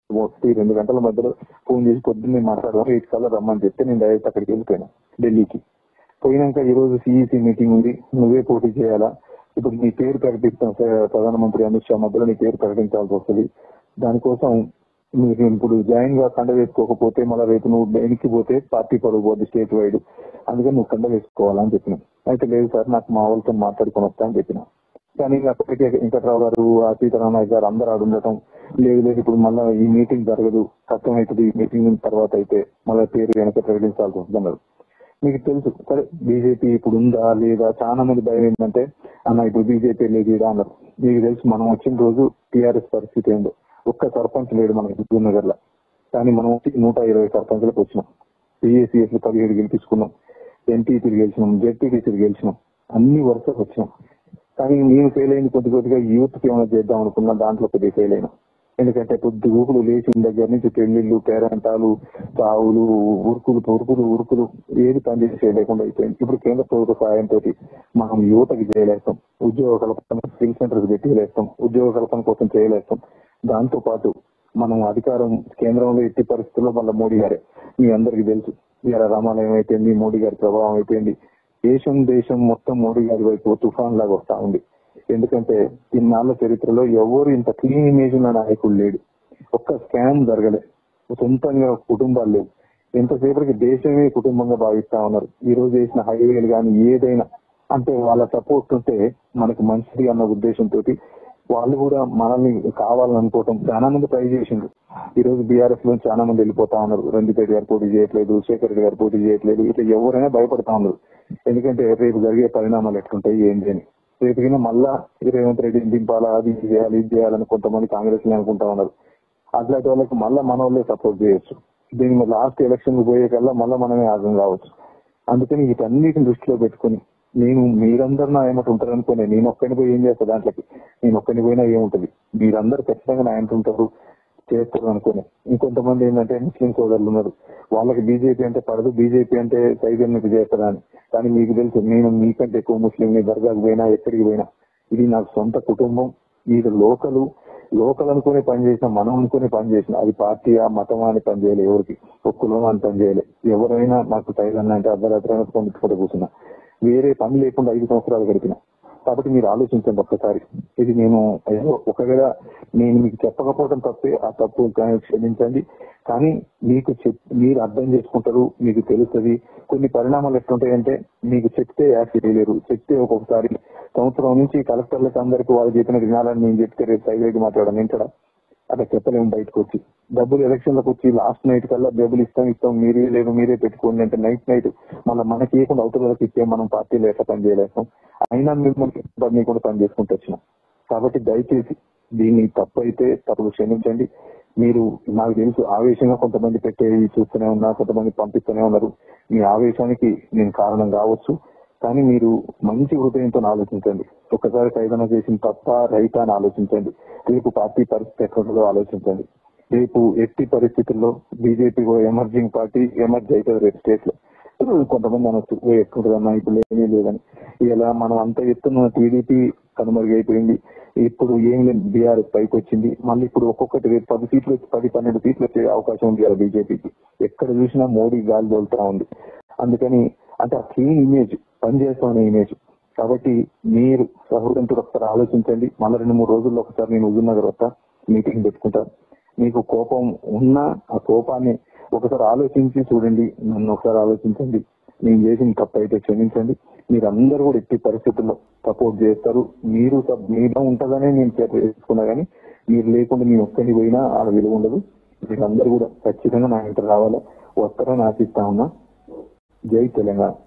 ఒకటి రెండు గంటల మధ్యలో ఫోన్ చేసి పొద్దున్నే మాట్లాడదాం ఎయిట్ కల్లా రమ్మని చెప్తే నేను డైరెక్ట్ అక్కడికి వెళ్ళిపోయాను ఢిల్లీకి పోయినాక ఈ రోజు సిఈసి మీటింగ్ ఉంది నువ్వే పోటీ చేయాలా ఇప్పుడు నీ పేరు ప్రకటిస్తాం సార్ ప్రధానమంత్రి అమిత్ షా మధ్యలో నీ పేరు ప్రకటించాల్సి వస్తుంది దానికోసం మీరు ఇప్పుడు జాయిన్ గా కండ వేసుకోకపోతే మళ్ళీ రేపు నువ్వు వెనక్కి పోతే పార్టీ పరుగు పోద్ది స్టేట్ వైడ్ అందుకని నువ్వు కండ వేసుకోవాలని చెప్పిన అయితే లేదు సార్ నాకు మా వాళ్ళతో మాట్లాడుకొని వస్తా అని చెప్పిన కానీ ఇంకా అప్పటికే వెంకట్రావు గారు ఆ సీతారామయ్య గారు అందరూ ఆడు ఉండటం లేదు లేదు ఇప్పుడు మళ్ళీ ఈ మీటింగ్ జరగదు కష్టం అవుతుంది ఈ మీటింగ్ తర్వాత అయితే మళ్ళీ పేరు వెనక ప్రకటించాల్సి వస్తుంది అన్నారు మీకు తెలుసు సరే బీజేపీ ఇప్పుడు ఉందా లేదా చాలా మంది భయం ఏంటంటే అన్న ఇప్పుడు బీజేపీ లేదు ఈడ అన్నారు మీకు తెలుసు మనం వచ్చిన రోజు టీఆర్ఎస్ పరిస్థితి ఏందో ఒక్క సర్పంచ్ లేడు మన హుజూర్ నగర్ లో కానీ మనం వచ్చి నూట ఇరవై సర్పంచ్లకు వచ్చినాం పిఎస్సిఎస్ పదిహేడు గెలిపించుకున్నాం ఎంపీపీలు గెలిచినాం జెడ్పీటీసీలు గెలిచినాం అన్ని వరుసకు వచ్చినాం కానీ నేను ఫెయిల్ అయింది కొద్ది కొద్దిగా యూత్ కి ఏమైనా చేద్దాం అనుకున్నా దాంట్లో కొద్దిగా ఫెయిల్ అయినా ఎందుకంటే కొద్ది ఊపులు లేచిన దగ్గర నుంచి పెళ్లిళ్ళు పేరంటాలు చావులు ఉరుకులు ఉరుకులు ఉరుకులు ఏది పని చేసే లేకుండా అయిపోయింది ఇప్పుడు కేంద్ర ప్రభుత్వ సహాయంతో మనం యువతకి చేయలేస్తాం ఉద్యోగ కల్పన స్కిల్ సెంటర్స్ పెట్టలేస్తాం ఉద్యోగ కల్పన కోసం చేయలేస్తాం దాంతో పాటు మనం అధికారం కేంద్రంలో ఎట్టి పరిస్థితుల్లో మళ్ళీ మోడీ గారే మీ అందరికి తెలుసు ఇలా రామాలయం అయిపోయింది మోడీ గారి ప్రభావం అయిపోయింది దేశం దేశం మొత్తం మోడీ గారి వైపు తుఫాన్ లాగా వస్తా ఉంది ఎందుకంటే ఇన్నాళ్ళ చరిత్రలో ఎవరు ఇంత క్లీన్ ఇమేజ్ ఉన్న నాయకుడు లేడు ఒక్క స్కామ్ జరగలే సొంతంగా కుటుంబాలు లేవు ఎంతసేపటికి దేశమే కుటుంబంగా భావిస్తా ఉన్నారు ఈ రోజు వేసిన హైవేలు కానీ ఏదైనా అంటే వాళ్ళ సపోర్ట్ ఉంటే మనకు మంచిది అన్న ఉద్దేశంతో వాళ్ళు కూడా మనల్ని కావాలనుకోవటం చాలా మంది ట్రై చేసిండ్రు ఈ రోజు బీఆర్ఎస్ లో చాలా మంది వెళ్ళిపోతా ఉన్నారు రంజిపేట గారు పోటీ చేయట్లేదు శేఖర్ రెడ్డి గారు పోటీ చేయట్లేదు ఇట్లా ఎవరైనా భయపడతా ఉన్నారు ఎందుకంటే రేపు జరిగే పరిణామాలు ఎట్లుంటాయి ఏంటి అని రేపు కింద మళ్ళా ఈ రేవంత్ రెడ్డిని దింపాలా అది ఇది చేయాలి ఇది చేయాలని కొంతమంది కాంగ్రెస్ అనుకుంటా ఉన్నారు అట్లాంటి వాళ్ళకి మళ్ళా మన వాళ్ళే సపోర్ట్ చేయొచ్చు దీని లాస్ట్ ఎలక్షన్ పోయే కల్లా మళ్ళా మనమే ఆగం కావచ్చు అందుకని వీటన్నిటిని దృష్టిలో పెట్టుకుని నేను మీరందరూ నా ఏమంట ఉంటారు అనుకునే నేను ఒక్కని పోయి ఏం చేస్తా దాంట్లోకి నేను ఒక్కని పోయినా ఏముంటది మీరందరూ ఖచ్చితంగా నా వెంట ఉంటారు చేస్తారు అనుకుని ఇంకొంతమంది ఏంటంటే ముస్లిం సోదరులు ఉన్నారు వాళ్ళకి బీజేపీ అంటే పడదు బీజేపీ అంటే సైతం మీకు చేస్తారా అని కానీ మీకు తెలుసు నేను మీకంటే ఎక్కువ ముస్లింని దర్గాకు పోయినా ఎక్కడికి పోయినా ఇది నాకు సొంత కుటుంబం మీరు లోకలు లోకల్ అనుకునే పని చేసిన మనం అనుకునే పని చేసిన అది పార్టీ ఆ మతం అని పని చేయలే ఎవరికి ఒక్కలో అని పని చేయలే ఎవరైనా నాకు తైలన్న అంటే అర్ధరాత్రి పొందుకుంటూ కూర్చున్నా వేరే పని లేకుండా ఐదు సంవత్సరాలు గడిపిన కాబట్టి మీరు ఆలోచించండి ఒక్కసారి ఇది నేను ఏదో ఒకవేళ నేను మీకు చెప్పకపోవడం తప్పే ఆ తప్పు కా- క్షమించండి కానీ మీకు చెప్ మీరు అర్థం చేసుకుంటారు మీకు తెలుస్తుంది కొన్ని పరిణామాలు ఎట్లుంటాయంటే మీకు చెప్తే యాక్ట్ చేయలేరు చెప్తే ఒక్కొక్కసారి సంవత్సరం నుంచి కలెక్టర్లకు అందరికీ వాళ్ళు చెప్పిన వినాలని నేను చెప్తే రేపు సైలెంట్ మాట్లాడను ఏంటడా అట్లా చెప్పలేము బయటకు వచ్చి డబ్బులు ఎలక్షన్లకు వచ్చి లాస్ట్ నైట్ కల్లా డబ్బులు ఇస్తాం ఇస్తాం మీరే లేదు మీరే పెట్టుకోండి అంటే నైట్ నైట్ మళ్ళీ మనకి ఇవ్వకుండా అవతలకి ఇచ్చే మనం పార్టీలో ఎట్లా పని చేయలేస్తాం అయినా మిమ్మల్ని కూడా పని చేసుకుంటూ వచ్చినాం కాబట్టి దయచేసి దీన్ని తప్పు అయితే తప్పులు క్షమించండి మీరు నాకు తెలుసు ఆవేశంగా కొంతమంది పెట్టేవి చూస్తూనే ఉన్నా కొంతమంది పంపిస్తూనే ఉన్నారు మీ ఆవేశానికి నేను కారణం కావచ్చు కానీ మీరు మంచి హృదయంతో ఆలోచించండి ఒకసారి ఖైదన చేసిన తప్ప రైతా అని ఆలోచించండి రేపు పార్టీ పరిస్థితి ఎక్కడుందో ఆలోచించండి రేపు ఎట్టి పరిస్థితుల్లో బీజేపీ ఎమర్జింగ్ పార్టీ ఎమర్జ్ అవుతుంది రేపు స్టేట్ లో కొంతమంది అనొచ్చు "ఓ, ఎట్లుంటుందన్నా ఇప్పుడు ఏమీ లేదని ఇలా మనం అంత ఎత్తున టీడీపీ కనుమరుగైపోయింది ఇప్పుడు ఏం లేదు బీఆర్ఎస్ పైకి వచ్చింది మళ్ళీ ఇప్పుడు ఒక్కొక్కటి రేపు పది సీట్లు వచ్చి పది పన్నెండు సీట్లు వచ్చే అవకాశం ఉంది కదా బీజేపీకి ఎక్కడ చూసినా మోడీ గాలి తోలుతా ఉంది అందుకని అంటే ఆ క్లీన్ ఇమేజ్ పనిచేస్తామనే ఇమేజ్ కాబట్టి మీరు సహృదంతో ఒకసారి ఆలోచించండి మళ్ళీ రెండు మూడు రోజుల్లో ఒకసారి నేను హుజూర్ నగర్ వస్తా మీటింగ్ పెట్టుకుంటా మీకు కోపం ఉన్నా ఆ కోపాన్ని ఒకసారి ఆలోచించి చూడండి నన్ను ఒకసారి ఆలోచించండి నేను చేసిన తప్పు అయితే క్షమించండి మీరందరూ కూడా ఎట్టి పరిస్థితుల్లో సపోర్ట్ చేస్తారు మీరు సబ్- మీలో ఉంటదనే నేను చేసుకున్నా కానీ మీరు లేకుండా నేను ఒక్కని పోయినా ఆ విలువ ఉండదు మీరందరూ కూడా ఖచ్చితంగా నా ఇంటర్ రావాలా వస్తారని ఆశిస్తా ఉన్నా జై తెలంగాణ